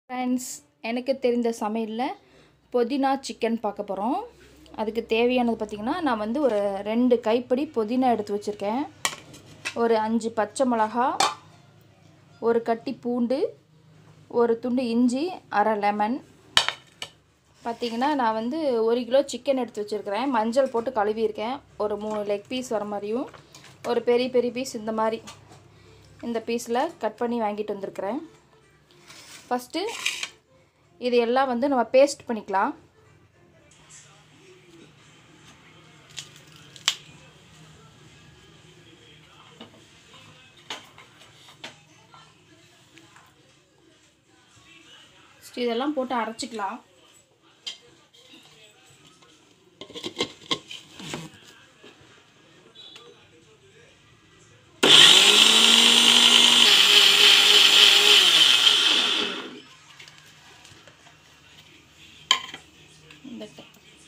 friends எனக்கு தெரிந்த சமையலில் புதினா சிக்கன் பார்க்க போகிறோம் அதுக்கு தேவையானது பார்த்திங்கன்னா நான் வந்து ஒரு ரெண்டு கைப்பிடி புதினா எடுத்து வச்சுருக்கேன் ஒரு அஞ்சு பச்சை மிளகா ஒரு கட்டி பூண்டு ஒரு துண்டு இஞ்சி அரை லெமன் பார்த்திங்கன்னா நான் வந்து ஒரு கிலோ சிக்கன் எடுத்து வச்சுருக்கிறேன் மஞ்சள் போட்டு கழுவியிருக்கேன் ஒரு மூணு லெக் பீஸ் வர மாதிரியும் ஒரு பெரிய பெரிய பீஸ் இந்த மாதிரி இந்த பீஸில் கட் பண்ணி வாங்கிட்டு வந்திருக்கிறேன் ஃபஸ்ட்டு இது எல்லாம் வந்து நம்ம பேஸ்ட் பண்ணிக்கலாம் ஃபஸ்ட்டு இதெல்லாம் போட்டு அரைச்சிக்கலாம் இந்த ட-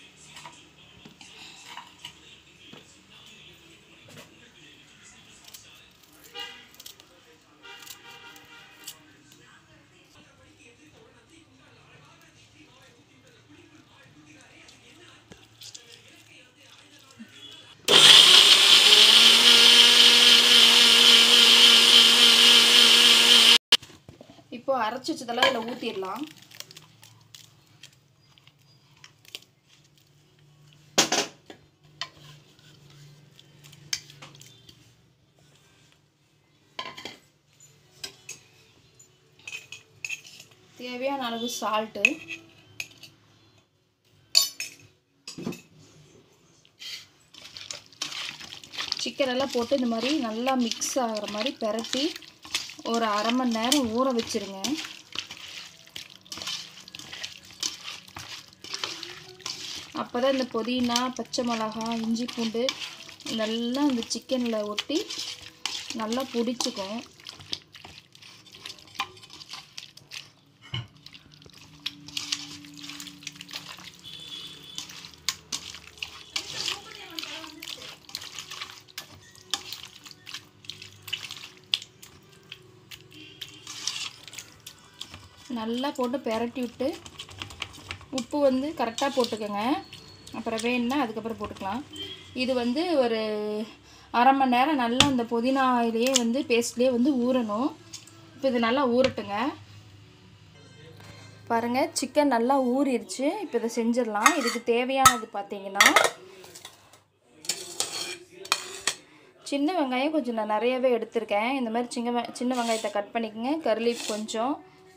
இப்போ அரைச்சி வச்சதெல்லாம் இதில் ஊற்றிடலாம் தேவையான அளவு சால்ட்டு சிக்கன் எல்லாம் போட்டு இந்த மாதிரி நல்லா மிக்ஸ் ஆகிற மாதிரி பெரட்டி ஒரு அரை மணி நேரம் ஊற வச்சிருங்க அப்போ தான் இந்த புதினா பச்சை மிளகா இஞ்சி பூண்டு நல்லா இந்த சிக்கனில் ஒட்டி நல்லா பிடிச்சிக்கும் நல்லா போட்டு பெரட்டி விட்டு உப்பு வந்து கரெக்டாக போட்டுக்கோங்க அப்புறம் வேணும்னா அதுக்கப்புறம் போட்டுக்கலாம் இது வந்து ஒரு அரை மணி நேரம் நல்லா அந்த புதினாயிலேயே வந்து பேஸ்ட்லேயே வந்து ஊறணும் இப்போ இது நல்லா ஊறட்டுங்க பாருங்கள் சிக்கன் நல்லா ஊறிடுச்சு இப்போ இதை செஞ்சிடலாம் இதுக்கு தேவையானது பார்த்தீங்கன்னா சின்ன வெங்காயம் கொஞ்சம் நான் நிறையவே எடுத்திருக்கேன் இந்த மாதிரி சின்ன வெ சின்ன வெங்காயத்தை கட் பண்ணிக்கோங்க கர்லீஃப் கொஞ்சம்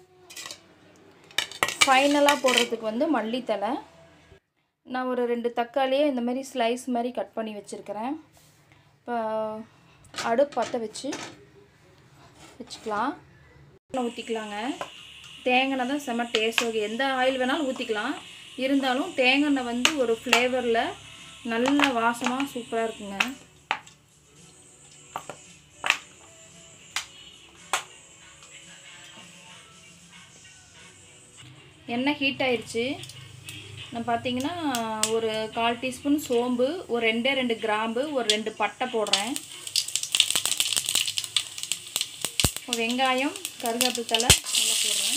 ஃபைனலாக போடுறதுக்கு வந்து மல்லித்தலை நான் ஒரு ரெண்டு தக்காளியை இந்த மாதிரி ஸ்லைஸ் மாதிரி கட் பண்ணி வச்சுருக்கிறேன் இப்போ அடுப்பு பற்ற வச்சு வச்சுக்கலாம் ஊற்றிக்கலாங்க தேங்காய் தான் செம்ம டேஸ்ட் எந்த ஆயில் வேணாலும் ஊற்றிக்கலாம் இருந்தாலும் தேங்காய் வந்து ஒரு ஃப்ளேவரில் நல்ல வாசமாக சூப்பராக இருக்குங்க எண்ணெய் ஹீட் ஆயிடுச்சு நான் பார்த்தீங்கன்னா ஒரு கால் டீஸ்பூன் சோம்பு ஒரு ரெண்டே ரெண்டு கிராம்பு ஒரு ரெண்டு பட்டை போடுறேன் இப்போ வெங்காயம் கருவேப்பிலை தலை நல்லா போடுறேன்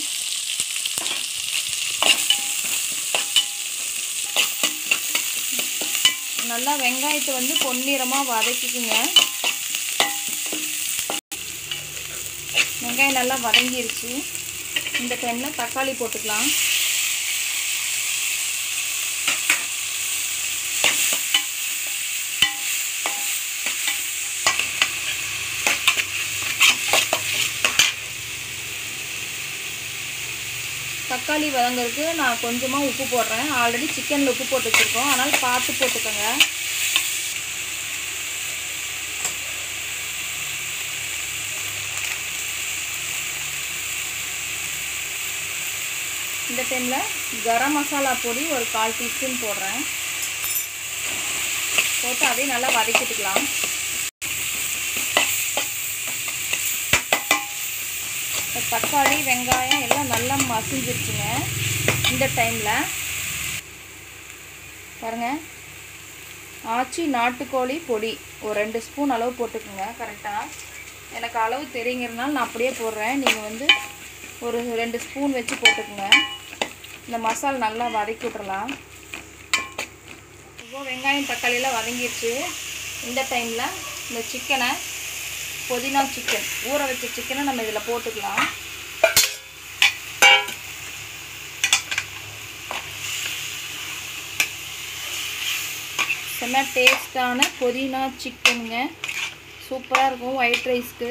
நல்லா வெங்காயத்தை வந்து பொன்னிறமாக வதக்கிக்குங்க வெங்காயம் நல்லா வதங்கிருச்சு இந்த டைமில் தக்காளி போட்டுக்கலாம் தக்காளி வதங்கிறதுக்கு நான் கொஞ்சமாக உப்பு போடுறேன் ஆல்ரெடி சிக்கனில் உப்பு போட்டு வச்சுருக்கோம் அதனால் பார்த்து போட்டுக்கோங்க இந்த டைமில் கரம் மசாலா பொடி ஒரு கால் டீஸ்பூன் போடுறேன் போட்டு அதையும் நல்லா வதக்கிட்டுக்கலாம் இப்போ தக்காளி வெங்காயம் எல்லாம் நல்லா மசிஞ்சிருச்சுங்க இந்த டைமில் பாருங்கள் ஆச்சி நாட்டுக்கோழி பொடி ஒரு ரெண்டு ஸ்பூன் அளவு போட்டுக்கோங்க கரெக்டாக எனக்கு அளவு தெரியுங்கிறதுனால நான் அப்படியே போடுறேன் நீங்கள் வந்து ஒரு ரெண்டு ஸ்பூன் வச்சு போட்டுக்கோங்க இந்த மசாலா நல்லா வதக்கி விட்றலாம் இப்போ வெங்காயம் தக்காளியெல்லாம் வதங்கிடுச்சு இந்த டைமில் இந்த சிக்கனை புதினா சிக்கன் ஊற வச்ச சிக்கனை நம்ம இதில் போட்டுக்கலாம் செம்ம டேஸ்டான புதினா சிக்கனுங்க சூப்பராக இருக்கும் ஒயிட் ரைஸ்க்கு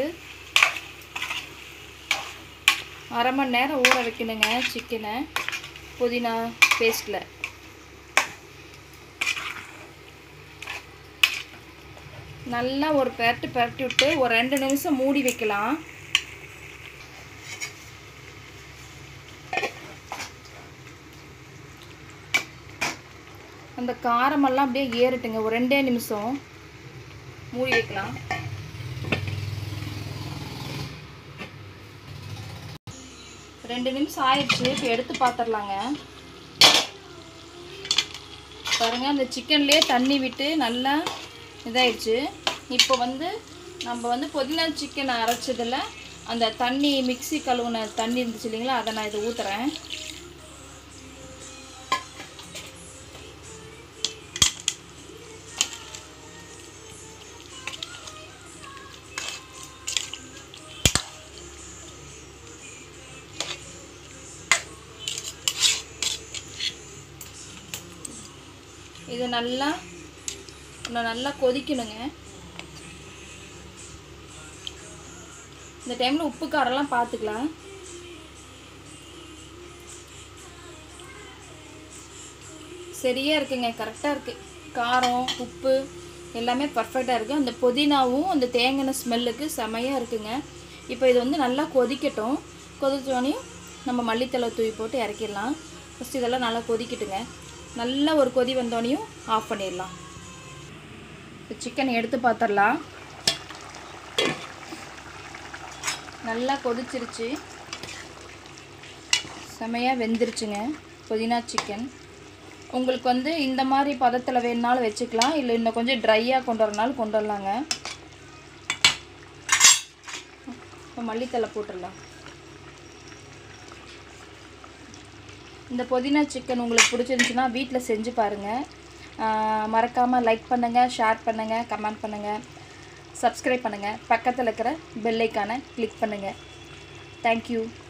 அரை மணி நேரம் ஊற வைக்கணுங்க சிக்கனை புதினா பேஸ்ட்டில் நல்லா ஒரு பெரட்டு பெரட்டி விட்டு ஒரு ரெண்டு நிமிஷம் மூடி வைக்கலாம் அந்த காரமெல்லாம் அப்படியே ஏறட்டுங்க ஒரு ரெண்டே நிமிஷம் மூடி வைக்கலாம் ரெண்டு நிமிஷம் ஆயிடுச்சு இப்போ எடுத்து பார்த்துடலாங்க பாருங்கள் அந்த சிக்கன்லேயே தண்ணி விட்டு நல்லா இதாயிடுச்சு இப்போ வந்து நம்ம வந்து புதினா சிக்கன் அரைச்சதில் அந்த தண்ணி மிக்ஸி கழுவுன தண்ணி இருந்துச்சு இல்லைங்களா அதை நான் இதை ஊற்றுறேன் இது நல்லா இன்னும் நல்லா கொதிக்கணுங்க இந்த டைமில் உப்பு காரெல்லாம் பார்த்துக்கலாம் சரியா இருக்குங்க கரெக்டாக இருக்குது காரம் உப்பு எல்லாமே பர்ஃபெக்டாக இருக்குது அந்த புதினாவும் அந்த தேங்கின ஸ்மெல்லுக்கு செமையாக இருக்குங்க இப்போ இது வந்து நல்லா கொதிக்கட்டும் கொதிச்சோடனையும் நம்ம மல்லித்தலை தூவி போட்டு இறக்கிடலாம் ஃபஸ்ட் இதெல்லாம் நல்லா கொதிக்கட்டுங்க நல்ல ஒரு கொதி வந்தோடனையும் ஆஃப் பண்ணிடலாம் இப்போ சிக்கன் எடுத்து பார்த்துடலாம் நல்லா கொதிச்சிருச்சு செமையாக வெந்துருச்சுங்க புதினா சிக்கன் உங்களுக்கு வந்து இந்த மாதிரி பதத்தில் வேணுனாலும் வச்சுக்கலாம் இல்லை இன்னும் கொஞ்சம் ட்ரையாக கொண்டு வரனாலும் கொண்டு வரலாங்க இப்போ மல்லித்தலை போட்டுடலாம் இந்த புதினா சிக்கன் உங்களுக்கு பிடிச்சிருந்துச்சுன்னா வீட்டில் செஞ்சு பாருங்கள் மறக்காமல் லைக் பண்ணுங்கள் ஷேர் பண்ணுங்கள் கமெண்ட் பண்ணுங்கள் சப்ஸ்கிரைப் பண்ணுங்கள் பக்கத்தில் இருக்கிற பெல்லைக்கான கிளிக் பண்ணுங்கள் தேங்க்யூ